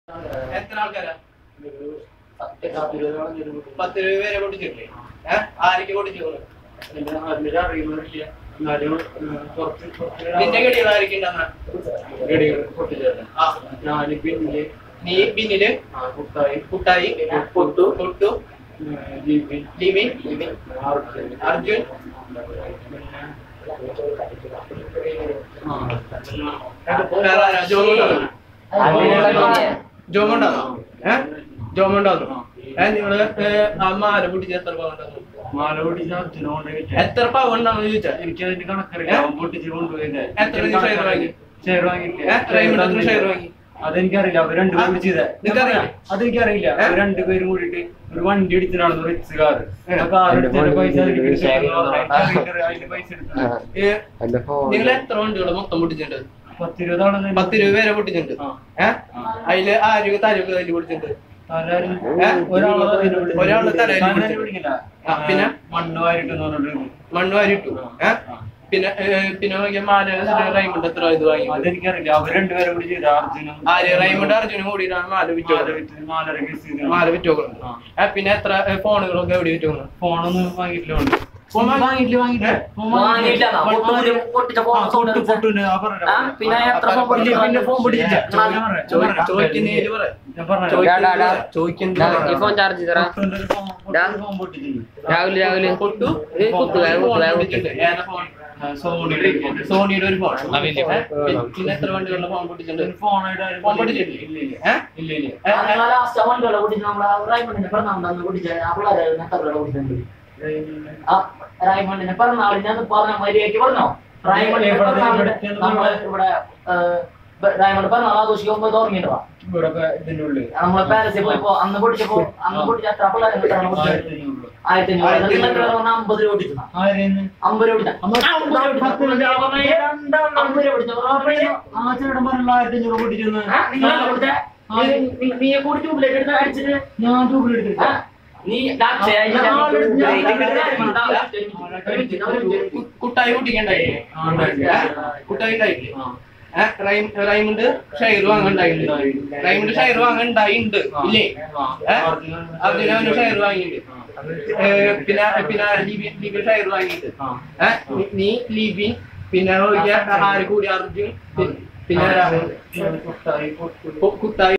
എത്ര ആൾക്കാരാ പത്ത് രൂപ വരെ പൊട്ടിച്ചിട്ടില്ലേ ഏഹ് ആരൊക്കെ പൊട്ടിച്ചു നിന്റെ ഗഡികൾ ആരൊക്കെ ഉണ്ടെന്നാ ആ നീ പിന്നില് കുട്ടായി പൊട്ടു പൊട്ടു ലിമിൻ അർജുൻ വേറെ ആരാ? ജോമുണ്ടാന്നോ? ജോമുണ്ടാന്നോ ഏ ജോമുണ്ടാന്നോ ഏ നിങ്ങള് അമ്മ ആരെ പൊട്ടിച്ച് എത്ര പവൻ എത്ര പവൻ ഉണ്ടാന്ന് ചോദിച്ചാ എനിക്ക് അതിന്റെ കണക്കറിയാം പൊട്ടിച്ച് കൊണ്ടുപോയില്ലേ എത്ര നീ ഷെയർ വാങ്ങി ഷെയർ ഏ വാങ്ങിയില്ല റൈമണ്ട് എത്ര ഷെയർ വാങ്ങി അതെനിക്കറിയില്ല അവർ രണ്ടുപേരും ചെയ്തേ നിനക്കറിയില്ലേ? അതെനിക്കറിയില്ല ഏ? അവർ രണ്ടുപേരും കൂടിയിട്ട് ഒരു വണ്ടി എടുത്തിട്ടാണ് റിച്ച് കാർ ആ കാർ എടുത്തിട്ട് പൈസ അതിലേക്ക് ഇട്ട് എനിക്കറിയില്ല, അതിന്റെ പൈസ എടുത്തു ഏ, നിങ്ങൾ എത്ര വണ്ടികള് മൊത്തം പൊട്ടിച്ചിട്ടുണ്ട് പത്ത് ഇരുപതാണെന്ന് പത്ത് രൂപ വരെ പൊട്ടിച്ചിട്ടുണ്ട് ആ. ഏഹ് അതില് ആര് തലക്ക് തല്ലി പൊട്ടിച്ചിട്ടുണ്ട് തലാരും ഏ? ഒരാളെ തലയിൽ പിടിച്ചു. ഒരാളെ തലയിൽ തലയിൽ പിടിച്ചു. പിടിക്കില്ല. ആ, പിന്നെ? മണ്ണ് വാരിട്ടെന്ന് പറഞ്ഞിട്ട് മണ്ണ് വാരിട്ടു ഏഹ് പിന്നെ ഏ, പിന്നെ നോക്കിയാ മാല റൈമണ്ട് എത്ര ഇത് വാങ്ങി അതെനിക്കറിയില്ല അവർ രണ്ടുപേരും കൂടി ചെയ്ത അർജുനും ആര് റൈമണ്ട് അർജുനും കൂടിയിട്ടാണ് മാല വിറ്റോ മാല വിറ്റ് മാലര കേസ് ചെയ്തത്. മാല വിറ്റോക്കുന്നത് ആ. ഏ, പിന്നെ എത്ര ഏ, ഫോണുകളൊക്കെ എവിടെ വിറ്റോക്കുന്നത് ഫോണൊന്നും വാങ്ങിയിട്ടില്ല ഉണ്ട്. ഫോൺ വാങ്ങി- വാങ്ങിയിട്ടില്ല വാങ്ങിയിട്ടില്ല ഫോൺ വാങ്ങിയില്ല എന്നാ? വാങ്ങിയിട്ടില്ല. പൊട്ടൂര് പൊട്ടിച്ച ഫോൺ ആ, പൊട്ടു, പൊട്ടുണ്ട്. ആ, പറഞ്ഞോ, ആ, പറഞ്ഞോ. പിന്നെ എത്ര ഫോൺ ഇല്ല, പൊട്ടിച്ചു? പിന്നെ ഫോൺ പൊട്ടിച്ചില്ല. ഞാൻ പറയാം, ഞാൻ ചോദി- പറയാം. ചോദിക്കുന്നതില് പറ. ഞാൻ പറഞ്ഞുതരാം. ചോദിക്കുന്നതില് ഡാ, ഡാ, പറ. ചോദിക്കുന്നതില് ഡാ, പറ. ഈ ഫോൺ ചാർജ് ചെയ്തറാ പൊട്ടുണ്ട് ഒരു ഫോൺ, ഡാ. പൊട്ടൊരു ഫോൺ പൊട്ടിച്ചില്ലേ? രാഹുൽ രാഹുൽ പൊട്ടു ഏ കുത്തു വേഗം ഫോൺ കുത്തു വേഗം പൊട്ടിച്ചിട്ടുണ്ട്. ഏതാ ഫോൺ ആ, സോണിയുടെ ഒരു ഫോൺ. സോണിയുടെ ഒരു ഫോൺ ആ, വലിയ ഫോൺ. ഏ, പിന്നെ എത്ര വണ്ടികളുടെ ഫോൺ പൊട്ടിച്ചിട്ടുണ്ട് ഒരു ഫോണായിട്ട് ആരും ഫോൺ പൊട്ടിച്ചിട്ടില്ലേ? ഇല്ല, ഇല്ല. ഏ? ഇല്ല, ഇല്ല. ഏ, ഏ, നമ്മളെ last വണ്ടികളെ പൊട്ടിച്ച് നമ്മളെ റൈമണ്ടിന്റെ പിറന്നാളിന് അന്ന് പൊട്ടിച്ച ആ പിള്ളേരെ നെത്തറുകളെ പൊട്ടിച്ചിട്ടുണ്ട്. ആ റൈമണ്ടിന്റെ പിറന്നാളിന് അന്ന് പറഞ്ഞ മര്യാദയ്ക്ക് പറഞ്ഞോ റൈമണ്ടിന്റെ എവിടെ- പിറന്നാളിന് എവിടെ- നമ്മള് ഇവിടെ റൈമണ്ട് പിറന്നാൾ ആഘോഷിക്കുമ്പോ തോന്നിട്ടോ ഇവിടൊക്കെ ഇതിന്റെ ഉള്ളിൽ നമ്മളെ പാലസിൽ പോയപ്പോ അന്ന് പൊട്ടിച്ചപ്പോ അന്ന് പൊട്ടിച്ച എത്ര പിള്ളേരെ നെത്തറാണ് പൊട്ടിച്ചത് ആയിരത്തി അഞ്ഞൂറ് രൂപ. ആയിരത്തി അഞ്ഞൂറ് നിങ്ങൾ എത്ര പറഞ്ഞാ അമ്പത് രൂപ പൊട്ടിച്ചു ആരെന്ന്? അമ്പത് രൂപ പൊട്ടിച്ച അമ്പത് രൂപ പത്ത് രൂപ പൊട്ടിച്ച രണ്ടാളും അമ്പത് രൂപ പൊട്ടിച്ച ആ ചേട്ടൻ പറഞ്ഞല്ലോ ആയിരത്തി അഞ്ഞൂറ് പൊട്ടിച്ചെന്ന്. നിങ്ങളെ കൊടുത്തേ നീ കൂടി ട്യൂബിലേക്ക് എടുത്ത് അടിച്ചിട്ട് ഞാൻ ട്യൂബിൽ എടുത്തിട്ട്. ആ, നീ ഡാക്ടറെ കു- കുട്ടായി പൊട്ടിക്കണ്ടായില്ലേ ആ, ഉണ്ടായില്ല. ഏ? കുട്ടായി ഉണ്ടായില്ലേ ആ. ഏ, റൈം- റൈമുണ്ട് ഷെയർ വാങ്ങണ്ടായിട്ടുണ്ട് റൈമുണ്ട് ഷെയർ വാങ്ങണ്ടായിണ്ട് ആ. ഇല്ലേ ആ. ഏ? അതിന് അവന് ഷെയർ വാങ്ങിയിട്ടുണ്ട് ഏ, പിന്നെ പിന്നെ ലിബിൻ ലിബിൻ ഷെയർ വാങ്ങിയിട്ട് ആ. ഏ? നീ- നീ ലിബിൻ പിന്നെ നോക്കിയാ ആര് കൂടി അർജുൻ പി- പിന്നെ ആരാ? കുട്ടായി പൊട്ടു. കു- കുത്തായി